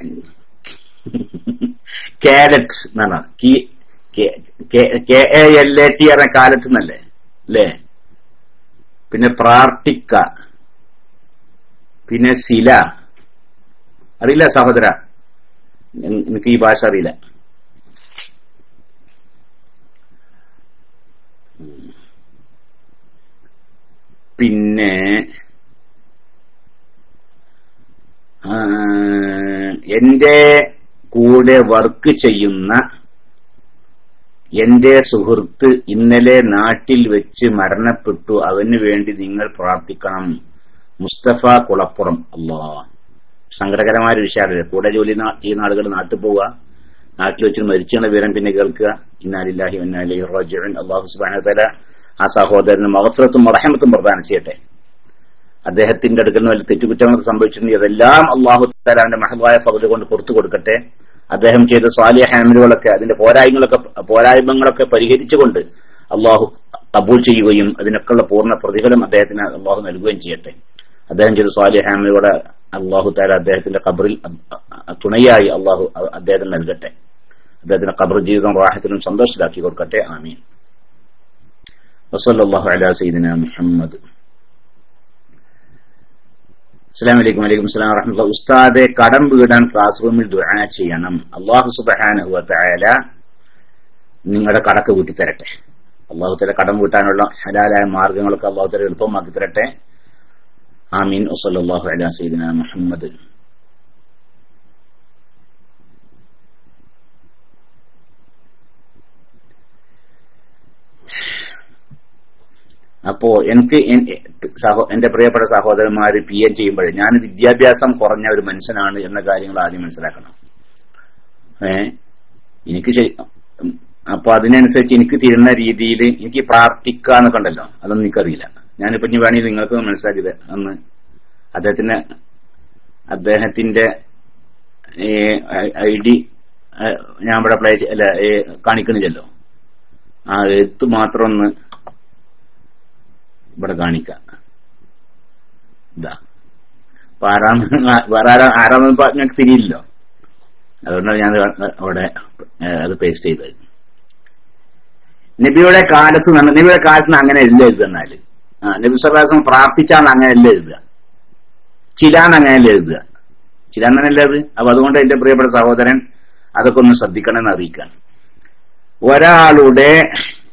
കാലറ്റ് എന്നാണ് കി- കെ- കെ- K A L A T പറഞ്ഞ കാലറ്റ് എന്നല്ലേ അല്ലേ പിന്നെ പ്രാർത്ഥിക്ക പിന്നെ ശില അറിയില്ല സഹോദര എൻ- എനിക്ക് ഈ ഭാഷ അറിയില്ല ഉം. ആ, എന്റെ കൂടെ വർക്ക് ചെയ്യുന്ന എന്റെ സുഹൃത്ത് ഇന്നലെ നാട്ടിൽ വെച്ച് മരണപ്പെട്ടു അവന് വേണ്ടി നിങ്ങൾ പ്രാർത്ഥിക്കണം മുസ്തഫ കുളപ്പുറം അല്ലാ സങ്കടകരമായ ഒരു വിഷയമല്ലേ കൂടെ ജോലി നാ- ചെയ്യുന്ന ആളുകൾ നാട്ടിൽ പോവുക നാട്ടിൽ വെച്ച് മരിച്ചുള്ള വിവരം പിന്നെ കേൾക്കുക ഇന്നാലില്ലാഹി വന്നാലി റോജൻ അള്ളാഹു സുബാന തല ആ സഹോദരന് മഹഫറത്തും റഹമത്തും പ്രദാനം ചെയ്യട്ടെ അദ്ദേഹത്തിന്റെ അടുക്കൽ നിന്ന് വല്ല തെറ്റുകുറ്റങ്ങളൊക്കെ സംഭവിച്ചിട്ടുണ്ടെങ്കിൽ അതെല്ലാം അള്ളാഹു തലാന്റെ മഹദായ ഫضل കൊണ്ട് പുറത്തു കൊടുക്കട്ടെ അദ്ദേഹം ചെയ്ത സ്വാലിയ ഹാമിലുകളൊക്കെ അതിന്റെ പോരായ്മകളൊക്കെ പോരായ്മകളൊക്കെ പരിഹരിച്ചുകൊണ്ട് അള്ളാഹു കബൂൾ ചെയ്യുകയും അതിനൊക്കെയുള്ള പൂർണ്ണ പ്രതിഫലം അദ്ദേഹത്തിന് അള്ളാഹു നൽകുകയും ചെയ്യട്ടെ അദ്ദേഹം ചെയ്ത സ്വാലിയ ഹാമിലുകളെ അള്ളാഹു താല അദ്ദേഹത്തിന്റെ ഖബറിൽ തുണയായി അള്ളാഹു അദ്ദേഹത്തിന് നൽകട്ടെ അദ്ദേഹത്തിന്റെ ഖബർ ജീവിതം റാഹത്തിലും സന്തോഷത്തിലാക്കി കൊടുക്കട്ടെ ആമീൻ വസല്ലാഹു അലാ സയ്യിദിന മുഹമ്മദ് അസ്സാം വലൈക്കും വലൈക്കും സ്ലാം വറഹമുല്ല ഉസ്താദെ കടം വീടാൻ ക്ലാസ് റൂമിൽ ദുആ ചെയ്യണം അള്ളാഹു സുബഹാനഹു വതആല നിങ്ങളുടെ കടക്ക് വീട്ടി തരട്ടെ അള്ളാഹു തല കടം വീട്ടാനുള്ള ഹലാലായ മാർഗങ്ങളൊക്കെ അള്ളാഹു തല എളുപ്പമാക്കി തരട്ടെ ആമീൻ വസല്ലല്ലാഹു അലാ സയ്യിദിന മുഹമ്മദ് അപ്പോ എനിക്ക് എൻ- സഹോ- എന്റെ പ്രിയപ്പെട്ട സഹോദരന്മാര് പി എൻ ചെയ്യുമ്പോഴേ ഞാൻ വിദ്യാഭ്യാസം കുറഞ്ഞ ഒരു മനുഷ്യനാണ് എന്ന കാര്യങ്ങൾ ആദ്യം മനസ്സിലാക്കണം ഏ എനിക്ക് ശരി ഉം, അപ്പൊ അതിനനുസരിച്ച് എനിക്ക് തിരുന്ന രീതിയിൽ എനിക്ക് പ്രാർത്ഥിക്കാന്നൊക്കെ ഉണ്ടല്ലോ അതൊന്നും എനിക്കറിയില്ല ഞാനിപ്പോ ഇനി വേണമെങ്കിൽ നിങ്ങൾക്ക് മനസ്സിലാക്കിയത് അന്ന് അദ്ദേഹത്തിന് അദ്ദേഹത്തിന്റെ ഐ ഡി ഞാൻ ഇവിടെ പ്ലേ അല്ല ഏ, കാണിക്കണില്ലല്ലോ ആ എഴുത്ത് മാത്രം ഒന്ന് ഇവിടെ കാണിക്കാം ഇതാ അപ്പൊ ആരാന്ന് വേറെ ആരാ ആരാന്ന് ഇപ്പൊ ഞങ്ങൾക്ക് തിരിയില്ലല്ലോ അതുകൊണ്ടാണ് ഞാൻ അവിടെ ഏ, അത് പേസ്റ്റ് ചെയ്തത് നബിയുടെ കാലത്ത് നിന്ന് നബിയുടെ കാലത്ത് നിന്ന് അങ്ങനെ അല്ല എഴുതുന്നാല് ആ നബി സല്ലാസം പ്രാർത്ഥിച്ചാണ് അങ്ങനെ അല്ല എഴുതുക ചിലാന്ന് അങ്ങനെയല്ല എഴുതുക ചിലാന്ന് അങ്ങനെയല്ല അത് അപ്പൊ അതുകൊണ്ട് എന്റെ പ്രിയപ്പെട്ട സഹോദരൻ അതൊക്കെ ഒന്ന് ശ്രദ്ധിക്കണമെന്ന് അറിയിക്കാൻ ഒരാളുടെ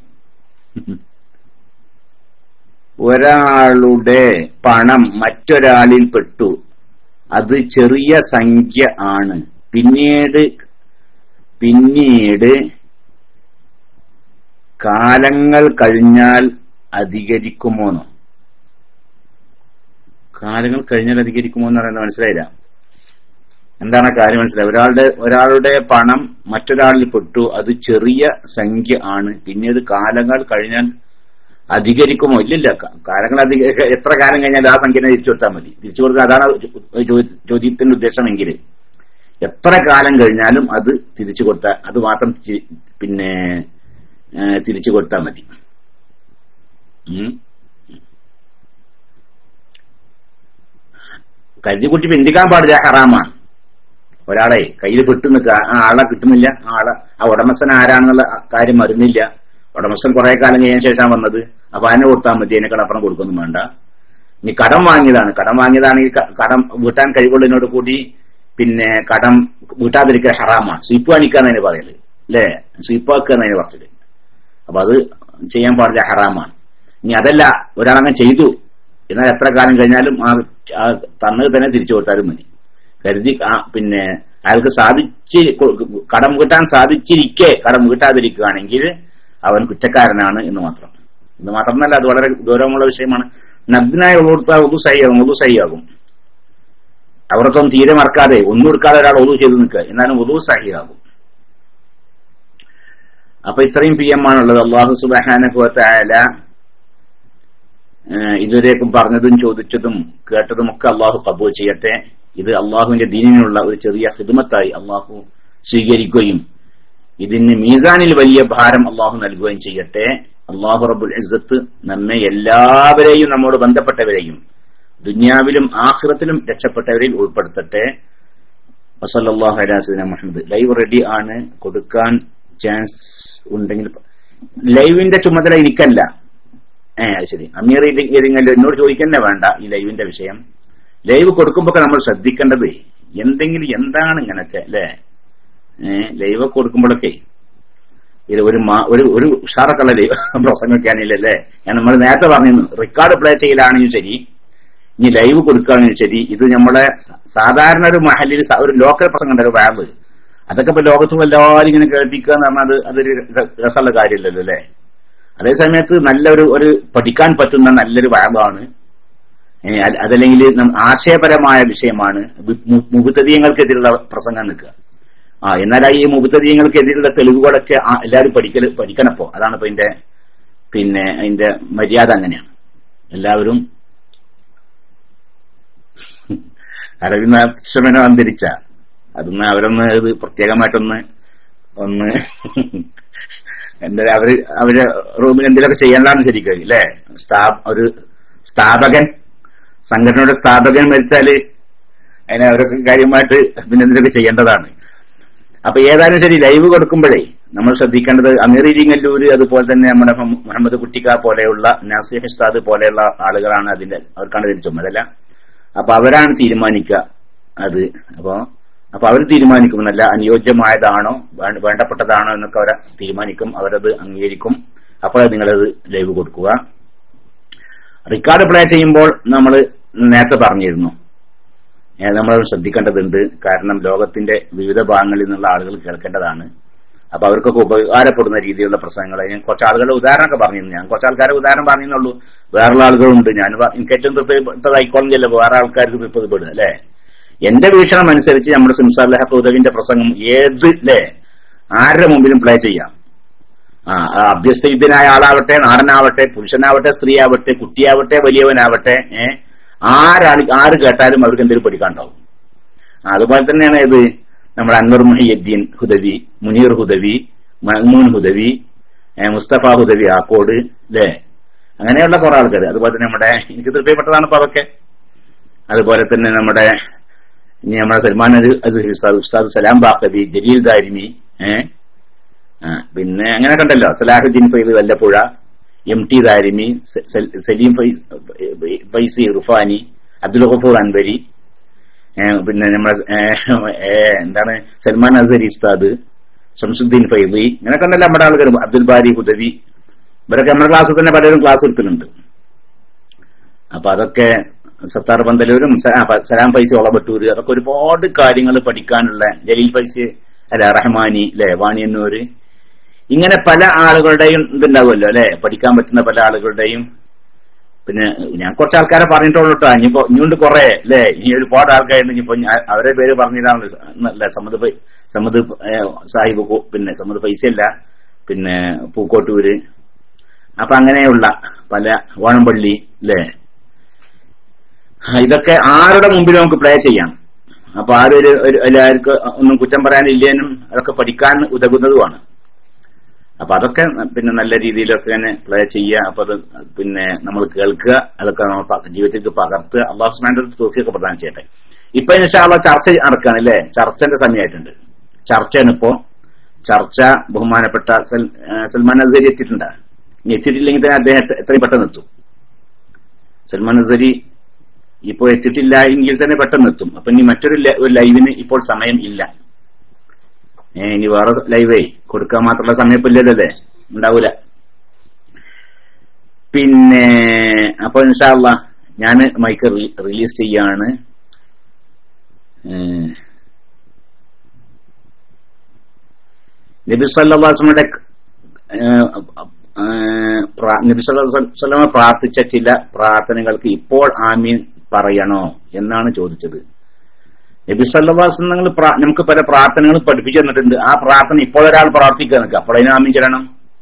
ഒരാളുടെ പണം മറ്റൊരാളിൽ പെട്ടു അത് ചെറിയ സംഖ്യ ആണ് പിന്നീട് പിന്നീട് കാലങ്ങൾ കഴിഞ്ഞാൽ അധികരിക്കുമോന്നോ കാലങ്ങൾ കഴിഞ്ഞാൽ അധികരിക്കുമോ എന്ന് പറയുന്നത് മനസ്സിലായില്ല എന്താണ് ആ കാര്യം മനസ്സിലായി ഒരാളുടെ ഒരാളുടെ പണം മറ്റൊരാളിൽ പെട്ടു അത് ചെറിയ സംഖ്യ ആണ് പിന്നീട് കാലങ്ങൾ കഴിഞ്ഞാൽ അധികരിക്കുമോ ഇല്ലില്ല ക- കാലങ്ങൾ അധിക എത്ര കാലം കഴിഞ്ഞാൽ ആ സംഖ്യനെ തിരിച്ചു കൊടുത്താൽ മതി തിരിച്ചു കൊടുക്കുക അതാണ് ചോ- ചോ- ചോദ്യത്തിന്റെ ഉദ്ദേശമെങ്കിൽ എത്ര കാലം കഴിഞ്ഞാലും അത് തിരിച്ചു കൊടുത്താൽ അത് മാത്രം തി- പിന്നെ ഏ, തിരിച്ചു കൊടുത്താൽ മതി ഉം. കരുതിക്കുട്ടി ബന്ധിക്കാൻ പാടില്ല ഹറാമാണ് ഒരാളെ കയ്യിൽ പെട്ടു നിൽക്കുക ആ ആളെ കിട്ടുന്നില്ല ആ ആളെ ആ ഉടമസ്ഥൻ ആരാണെന്നുള്ള കാര്യം അറിഞ്ഞില്ല ഉടമസ്ഥൻ കുറെ കാലം കഴിഞ്ഞ ശേഷം വന്നത് അപ്പൊ അതിനെ കൊടുത്താൽ മതി അതിനേക്കാൾ അപ്പുറം കൊടുക്കൊന്നും വേണ്ട ഇനി കടം വാങ്ങിയതാണ് കടം വാങ്ങിയതാണെങ്കിൽ ക- കടം വീട്ടാൻ കഴിവുള്ളതിനോട് കൂടി പിന്നെ കടം വീട്ടാതിരിക്കൽ ഹറാമാണ് സ്വീപ്പ് കാണിക്കാന്നതിന് പറയല് അല്ലേ സ്വീപ്പാക്കുക എന്നതിന് പറച്ചില് അപ്പൊ അത് ചെയ്യാൻ പാടില്ല ഹറാമാണ് ഇനി അതല്ല ഒരാളങ്ങനെ ചെയ്തു എന്നാൽ എത്ര കാലം കഴിഞ്ഞാലും ആ ആ തന്നത് തന്നെ തിരിച്ചു കൊടുത്താലും മതി കരുതി ആ പിന്നെ അയാൾക്ക് സാധിച്ച് കൊ- കടം വീട്ടാൻ സാധിച്ചിരിക്കെ കടം വീട്ടാതിരിക്കുകയാണെങ്കിൽ അവൻ കുറ്റക്കാരനാണ് എന്ന് മാത്രം എന്ന് മാത്രമല്ല അത് വളരെ ഗൗരവമുള്ള വിഷയമാണ് നഗ്നായ ഉള്ളൂർത്ത ഒതു സഹിയാകും ഒതു സഹിയാകും അവർക്കൊന്നും തീരെ മറക്കാതെ ഒന്നും എടുക്കാതെ ഒരാൾ ഒതു ചെയ്ത് നിൽക്കുക എന്നാലും ഒതു സഹിയാകും അപ്പൊ ഇത്രയും പി എം ആണുള്ളത് അള്ളാഹു സുബാനുഭവത്തായാല ഇതുവരേക്കും പറഞ്ഞതും ചോദിച്ചതും കേട്ടതും ഒക്കെ അള്ളാഹു കബൂൽ ചെയ്യട്ടെ ഇത് അള്ളാഹുവിന്റെ ദീനിനുള്ള ഒരു ചെറിയ ഹിദ്മത്തായി അള്ളാഹു സ്വീകരിക്കുകയും ഇതിന് മീസാനിൽ വലിയ ഭാരം അള്ളാഹു നൽകുകയും ചെയ്യട്ടെ അള്ളാഹു റബുൽ ഇസ്സത്ത് നമ്മെ എല്ലാവരെയും നമ്മോട് ബന്ധപ്പെട്ടവരെയും ദുന്യാവിലും ആഹ്റത്തിലും രക്ഷപ്പെട്ടവരിൽ ഉൾപ്പെടുത്തട്ടെ വസല്ലാഹു അലാസിന മുഹമ്മദ് ലൈവ് റെഡി ആണ് കൊടുക്കാൻ ചാൻസ് ഉണ്ടെങ്കിൽ ലൈവിന്റെ ചുമതല എനിക്കല്ല ഏ അത് ശരി അമീർ ഏതെങ്കിലും എന്നോട് ചോദിക്കന്നെ വേണ്ട ഈ ലൈവിന്റെ വിഷയം ലൈവ് കൊടുക്കുമ്പോ നമ്മൾ ശ്രദ്ധിക്കേണ്ടത് എന്തെങ്കിലും എന്താണ് ഇങ്ങനൊക്കെ അല്ലേ ഏഹ് ലൈവ് കൊടുക്കുമ്പോഴൊക്കെ ഇത് ഒരു മാ- ഒരു ഒരു ഉഷാറക്കുള്ള ലൈവ് പ്രസംഗമൊക്കെയാണല്ലേ അല്ലേ ഞാൻ നമ്മൾ നേരത്തെ പറഞ്ഞിരുന്നു റെക്കോർഡ് പ്ലേ ചെയ്യലാണെങ്കിലും ശരി ഇനി ലൈവ് കൊടുക്കുകയാണെങ്കിൽ ശരി ഇത് നമ്മളെ സ- സാധാരണ ഒരു മഹലിൽ സ- ഒരു ലോക്കൽ പ്രസംഗം ഉണ്ടല്ലോ വാവ് അതൊക്കെ ഇപ്പൊ ലോകത്തും എല്ലാവരും ഇങ്ങനെ കേൾപ്പിക്കുക എന്ന് പറഞ്ഞാൽ അത് അതൊരു ര- രസമുള്ള കാര്യമില്ലല്ലോ അല്ലേ അതേ സമയത്ത് നല്ലൊരു ഒരു പഠിക്കാൻ പറ്റുന്ന നല്ലൊരു വാവാണ് ഏ, അത് അതല്ലെങ്കിൽ നം- ആശയപരമായ വിഷയമാണ് മുബുത്തതീയങ്ങൾക്കെതിരുള്ള പ്രസംഗം നിൽക്കുക ആ എന്നാൽ ഈ മുബുത്തതീയങ്ങൾക്കെതിരുള്ള തെളിവുകളൊക്കെ ആ- എല്ലാവരും പഠിക്കൽ പഠിക്കണപ്പോ അതാണ് ഇപ്പൊ ഇതിന്റെ പിന്നെ അതിന്റെ മര്യാദ അങ്ങനെയാണ് എല്ലാവരും അരവിന്ദാശ്രമനെ അന്തരിച്ച അതൊന്ന് അവരൊന്ന് ഇത് പ്രത്യേകമായിട്ടൊന്ന് ഒന്ന് എന്താ അവര് അവര് റൂമിൽ എന്തെങ്കിലുമൊക്കെ ചെയ്യേണ്ടതാണ് ശരിക്കും അല്ലേ സ്ഥാ ഒരു സ്ഥാപകൻ സംഘടനയുടെ സ്ഥാപകൻ മരിച്ചാല് അതിനെ അവരൊക്കെ കാര്യമായിട്ട് പിന്നെ എന്തെങ്കിലുമൊക്കെ ചെയ്യേണ്ടതാണ് അപ്പൊ ഏതായാലും ശരി ലൈവ് കൊടുക്കുമ്പോഴേ നമ്മൾ ശ്രദ്ധിക്കേണ്ടത് അമീർ ഇരിങ്ങല്ലൂര് അതുപോലെ തന്നെ നമ്മുടെ മുഹ- മുഹമ്മദ് കുട്ടിക്ക പോലെയുള്ള നാസിഫ് ഉസ്താദ് പോലെയുള്ള ആളുകളാണ് അതിന്റെ അവർക്കാണ് ഇതിന് ചുമതല അപ്പൊ അവരാണ് തീരുമാനിക്കുക അത് അപ്പൊ അപ്പൊ അവർ തീരുമാനിക്കും നല്ല അനുയോജ്യമായതാണോ വേ- വേണ്ടപ്പെട്ടതാണോ എന്നൊക്കെ അവർ തീരുമാനിക്കും അവരത് അംഗീകരിക്കും അപ്പോൾ നിങ്ങളത് ലൈവ് കൊടുക്കുക റെക്കോർഡ് പ്ലേ ചെയ്യുമ്പോൾ നമ്മൾ നേരത്തെ പറഞ്ഞിരുന്നു ഏ, നമ്മൾ ശ്രദ്ധിക്കേണ്ടതുണ്ട് കാരണം ലോകത്തിന്റെ വിവിധ ഭാഗങ്ങളിൽ നിന്നുള്ള ആളുകൾ കേൾക്കേണ്ടതാണ് അപ്പൊ അവർക്കൊക്കെ ഉപകാരപ്പെടുന്ന രീതിയിലുള്ള പ്രസംഗങ്ങൾ ഞാൻ കുറച്ച് ആളുകളുടെ ഉദാഹരണമൊക്കെ പറഞ്ഞിരുന്നു ഞാൻ കുറച്ച് ആൾക്കാരെ ഉദാഹരണം പറഞ്ഞെന്നുള്ളൂ വേറെ ആളുകളുണ്ട് ഞാൻ പ- എനിക്ക് ഏറ്റവും തൃപ്തിപ്പെട്ടതായിക്കോളഞ്ഞല്ലോ വേറെ ആൾക്കാർക്ക് തൃപ്തിപ്പെടുക അല്ലെ എന്റെ വീക്ഷണം അനുസരിച്ച് നമ്മുടെ സിംസാർ ഉദവിന്റെ പ്രസംഗം ഏത് അല്ലേ ആരുടെ മുമ്പിലും പ്ലേ ചെയ്യാം ആ ആ അഭ്യസ്തയുദ്ധനായ ആളാവട്ടെ നാടനാവട്ടെ പുരുഷനാവട്ടെ സ്ത്രീയാവട്ടെ കുട്ടിയാവട്ടെ വലിയവനാവട്ടെ ഏഹ് ആരാണ് ആര് കേട്ടാലും അവർക്ക് എന്തെങ്കിലും പഠിക്കാണ്ടാവും ആ, അതുപോലെ തന്നെയാണ് ഇത് നമ്മുടെ അൻവർ മുഹിയുദ്ദീൻ ഹുദവി മുനീർ ഹുദവി മഹ്മൂൻ ഹുദവി ഏ, മുസ്തഫ ഹുദവി ആക്കോട് അല്ലേ അങ്ങനെയുള്ള കുറെ ആൾക്കാർ അതുപോലെ തന്നെ നമ്മുടെ എനിക്ക് തൃപ്തിപ്പെട്ടതാണ് ഇപ്പൊ അതൊക്കെ അതുപോലെ തന്നെ നമ്മുടെ ഇനി നമ്മുടെ സൽമാൻ അലി അസ്ഹരി ഉസ്താദ് ഉസ്താദ് സലാം ബാക്കബി ജലീൽ ദാരിമി ഏഹ് ആ, പിന്നെ അങ്ങനെ കണ്ടല്ലോ സലാഹുദ്ദീൻ ഫൈസ് വല്ലപ്പുഴ എം ടി ദാരിമി സ- സൽ- സലീം ഫൈസ് ഫൈസി ഇർഫാനി അബ്ദുൽ ഗഫൂർ അൻവരി ഏ, പിന്നെ നമ്മുടെ ഏ, ഏ, എന്താണ് സൽമാൻ അസരി ഉസ്താദ് ഷംസുദ്ദീൻ ഫൈദി ഇങ്ങനെ കണ്ടല്ലോ നമ്മുടെ ആളുകൾ അബ്ദുൽ ബാരി ഹുദവി ഇവരൊക്കെ നമ്മുടെ ക്ലാസ്സിൽ തന്നെ പലരും ക്ലാസ് എടുക്കുന്നുണ്ട് അപ്പൊ അതൊക്കെ സത്താർ പന്തലൂരും സ- ആ, പ- സലാം ഫൈസി ഒളവട്ടൂര് അതൊക്കെ ഒരുപാട് കാര്യങ്ങൾ പഠിക്കാനുള്ള ജലീൽ ഫൈസി അല്ലെ റഹ്മാനി അല്ലെ വാണിയന്നൂര് ഇങ്ങനെ പല ആളുകളുടെയും ഇതുണ്ടാവുമല്ലോ അല്ലെ പഠിക്കാൻ പറ്റുന്ന പല ആളുകളുടെയും പിന്നെ ഞാൻ കുറച്ച് ആൾക്കാരെ പറഞ്ഞിട്ടുള്ളൂ കേട്ടോ ഇനിയിപ്പോ ഇനിയുണ്ട് കുറെ അല്ലെ ഇനി ഒരുപാട് ആൾക്കാരുണ്ട് ഇനിയിപ്പോ ഞാൻ അവരെ പേര് പറഞ്ഞിട്ടാണ് അല്ലെ സമ്മത് പൈ- സമ്മത് ഏ, സാഹിബ് കു- പിന്നെ സമ്മത് പൈസയല്ല പിന്നെ പൂക്കോട്ടൂര് അപ്പൊ അങ്ങനെയുള്ള പല ഓണംപള്ളി അല്ലേ ഇതൊക്കെ ആരുടെ മുമ്പിൽ നമുക്ക് പ്ലേ ചെയ്യാം അപ്പൊ ആരും ഒരു ഒരു- എല്ലാവർക്കും ഒന്നും കുറ്റം പറയാനില്ലേനും അതൊക്കെ പഠിക്കാൻ ഉതകുന്നതുമാണ് അപ്പൊ അതൊക്കെ പിന്നെ നല്ല രീതിയിലൊക്കെ തന്നെ പ്ലേ ചെയ്യുക അപ്പൊ അത് പിന്നെ നമ്മൾ കേൾക്കുക അതൊക്കെ നമ്മൾ പ- ജീവിതത്തിലേക്ക് പകർത്തുക അള്ളാഹു സുബ്ഹാനഹു വ തആല തോഫിയൊക്കെ പ്രദാനം ചെയ്യട്ടെ ഇപ്പൊ ഇൻഷാള്ള ചർച്ച നടക്കുകയാണ് അല്ലേ ചർച്ചന്റെ സമയമായിട്ടുണ്ട് ചർച്ചയാണ് ഇപ്പോ ചർച്ച ബഹുമാനപ്പെട്ട സൽ- ആ, സൽമാൻ അസരി എത്തിയിട്ടുണ്ട് ഇനി എത്തിയിട്ടില്ലെങ്കിൽ തന്നെ അദ്ദേഹം എത്ര- എത്രയും പെട്ടെന്ന് എത്തും സൽമാൻ അസരി ഇപ്പോ എത്തിയിട്ടില്ല എങ്കിൽ തന്നെ പെട്ടെന്ന് എത്തും അപ്പൊ ഇനി മറ്റൊരു ല- ഒരു ലൈവിന് ഇപ്പോൾ സമയം ഇല്ല ഏ, ഇനി വേറെ ലൈവേ കൊടുക്കാൻ മാത്രമുള്ള സമയം ഇപ്പൊ ഇല്ലല്ലോ അല്ലേ ഉണ്ടാവൂല പിന്നെ അപ്പൊ ഇൻഷാല്ല ഞാൻ മൈക്ക് റി- റിലീസ് ചെയ്യാണ് ഏ, നബി സല്ലാസ്മയുടെ നബി സല്ലാസ്ലമ പ്രാർത്ഥിച്ച ചില പ്രാർത്ഥനകൾക്ക് ഇപ്പോൾ ആമീൻ പറയണോ എന്നാണ് ചോദിച്ചത് നബി സല്ലാസ് നിങ്ങൾ നമുക്ക് പല പ്രാർത്ഥനകളും പഠിപ്പിച്ചു തന്നിട്ടുണ്ട് ആ പ്രാർത്ഥന ഇപ്പോൾ ഒരാൾ പ്രാർത്ഥിക്കുക നിൽക്കുക അപ്പോൾ അതിന് ആമീൻ ചെല്ലണം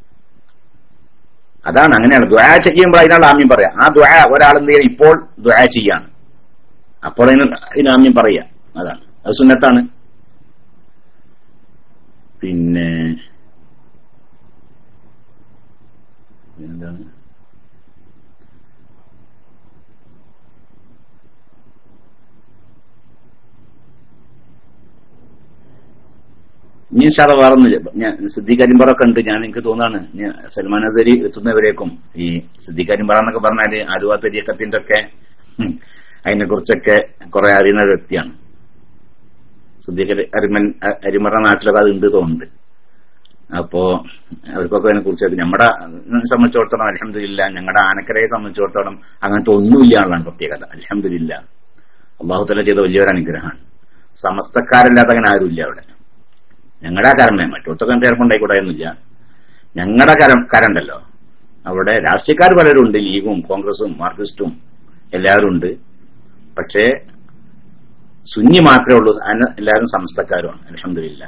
അതാണ് അങ്ങനെയാണ് ദ്വാ ചെയ്യുമ്പോൾ അതിനാൾ ആമ്യം പറയാം ആ ദ്വാ ഒരാൾ എന്ത് ചെയ്യണം ഇപ്പോൾ ദ്വാ ചെയ്യാണ് അപ്പോൾ അതിന് അതിന് ആമ്യം പറയുക അതാണ് അത് സുന്നത്താണ് പിന്നെ എന്താണ് ഇനി സാറ വേറൊന്നുമില്ല ഞാൻ സിദ്ദിഖാരിമ്പറൊക്കെ ഉണ്ട് ഞാൻ എനിക്ക് തോന്നാണ് ഞാൻ സൽമാൻ അസരി എത്തുന്നവരേക്കും ഈ സിദ്ദിഖാരിമ്പറ എന്നൊക്കെ പറഞ്ഞാല് ആലുവ തരീക്കത്തിന്റെ ഒക്കെ ഉം, അതിനെ കുറിച്ചൊക്കെ കുറെ അറിയുന്ന ഒരു വ്യക്തിയാണ് സിദ്ദീഖ് അരിമൻ അരിമറ നാട്ടിലൊക്കെ അത് ഉണ്ട് തോന്നുന്നുണ്ട് അപ്പോ അവർക്കൊക്കെ അതിനെ കുറിച്ച് നമ്മുടെ സംബന്ധിച്ചിടത്തോളം അലഹമില്ല ഞങ്ങളുടെ ആനക്കരയെ സംബന്ധിച്ചിടത്തോളം അങ്ങനത്തെ ഒന്നുമില്ല എന്നുള്ളതാണ് പ്രത്യേകത അലഹമില്ല അള്ളാഹുത്തല ചെയ്ത വലിയൊരു അനുഗ്രഹമാണ് സമസ്തക്കാരല്ലാത്ത അങ്ങനെ ആരുമില്ല അവിടെ ഞങ്ങളുടെ ആ കരമേ മറ്റൊരുത്തൊക്കെ ചിലപ്പുണ്ടായിക്കൂടായിരുന്നില്ല ഞങ്ങളുടെ കരം കരണ്ടല്ലോ അവിടെ രാഷ്ട്രീയക്കാർ പലരും ഉണ്ട് ലീഗും കോൺഗ്രസും മാർക്സിസ്റ്റും എല്ലാവരും ഉണ്ട് പക്ഷേ സുന്നി മാത്രമേ ഉള്ളൂ അന- എല്ലാവരും സമസ്തക്കാരുമാണ് അലഹമില്ല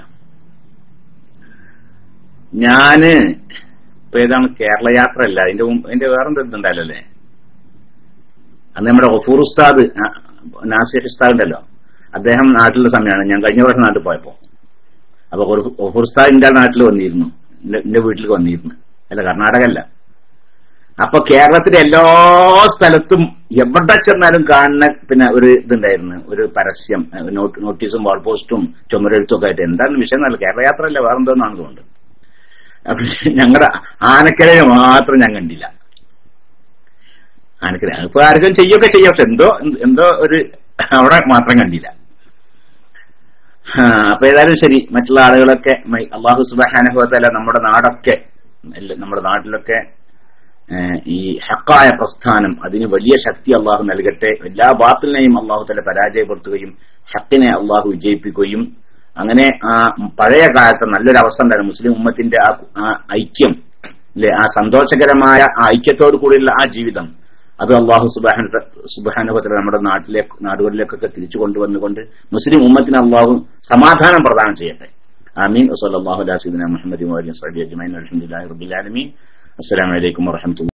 ഞാന് ഇപ്പൊ ഏതാണ് കേരള യാത്ര അല്ല അതിന്റെ മുമ്പ് അതിന്റെ വേറെന്താ ഇതുണ്ടല്ലോ അല്ലേ അന്ന് നമ്മുടെ ഒഫൂർ ഉസ്താദ് ആ, നാസിർ ഉസ്താദ് ഉണ്ടല്ലോ അദ്ദേഹം നാട്ടിലുള്ള സമയമാണ് ഞാൻ കഴിഞ്ഞ പ്രാവശ്യം നാട്ടിൽ പോയപ്പോ അപ്പൊ ഒരു- ഒഫൂർ ഉസ്താദ് എന്റെ നാട്ടിൽ വന്നിരുന്നു എന്റെ- എന്റെ വീട്ടിൽ വന്നിരുന്നു അല്ല കർണാടക അല്ല അപ്പൊ കേരളത്തിലെ എല്ലാ സ്ഥലത്തും എവിടെ ചെന്നാലും കാണുന്ന പിന്നെ ഒരു ഇതുണ്ടായിരുന്നു ഒരു പരസ്യം ഏഹ് നോട്ട്- നോട്ടീസും വാൾ പോസ്റ്റും ചുമരെഴുത്തും ഒക്കെ ആയിട്ട് എന്താണ് വിഷയം എന്നല്ല കേരള യാത്ര അല്ല വേറെന്തോന്നാണ് തോന്നുന്നത് അപ്പൊ ഞങ്ങളുടെ ആനക്കരയെ മാത്രം ഞാൻ കണ്ടില്ല ആനക്കര ഇപ്പൊ ആർക്കും ചെയ്യൊക്കെ ചെയ്യാം പക്ഷെ എന്തോ എന്തോ ഒരു അവിടെ മാത്രം കണ്ടില്ല ആ, അപ്പൊ ഏതായാലും ശരി മറ്റുള്ള ആളുകളൊക്കെ മൈ- അള്ളാഹു സുബാനുഭവത്തല്ല നമ്മുടെ നാടൊക്കെ എല്ല- നമ്മുടെ നാട്ടിലൊക്കെ ഏഹ്, ഈ ഹക്കായ പ്രസ്ഥാനം അതിന് വലിയ ശക്തി അള്ളാഹു നൽകട്ടെ എല്ലാ ബാത്തിലിനെയും അള്ളാഹു തല പരാജയപ്പെടുത്തുകയും ഹക്കിനെ അള്ളാഹു വിജയിപ്പിക്കുകയും അങ്ങനെ ആ പഴയ കാലത്തെ നല്ലൊരു അവസ്ഥ ഉണ്ടായിരുന്നു മുസ്ലിം ഉമ്മത്തിന്റെ ആ ആ ഐക്യം അല്ലെ ആ സന്തോഷകരമായ ആ ഐക്യത്തോടു കൂടിയുള്ള ആ ജീവിതം അത് അള്ളാഹു സുബാന സുബാനുഭവത്തിൽ നമ്മുടെ നാട്ടിലെ നാടുകളിലേക്കൊക്കെ തിരിച്ചു കൊണ്ടുവന്നുകൊണ്ട് മുസ്ലിം ഉമ്മത്തിന് അള്ളാഹു സമാധാനം പ്രദാനം ചെയ്യട്ടെ ആമീൻ വസല്ലാഹു അലാ സീദന മുഹമ്മദ് അലഹമുല്ലാ റബിൻ അലഹമുല്ലാ റബിൻ അസ്സലാമലൈക്കും വറഹമത്തുള്ള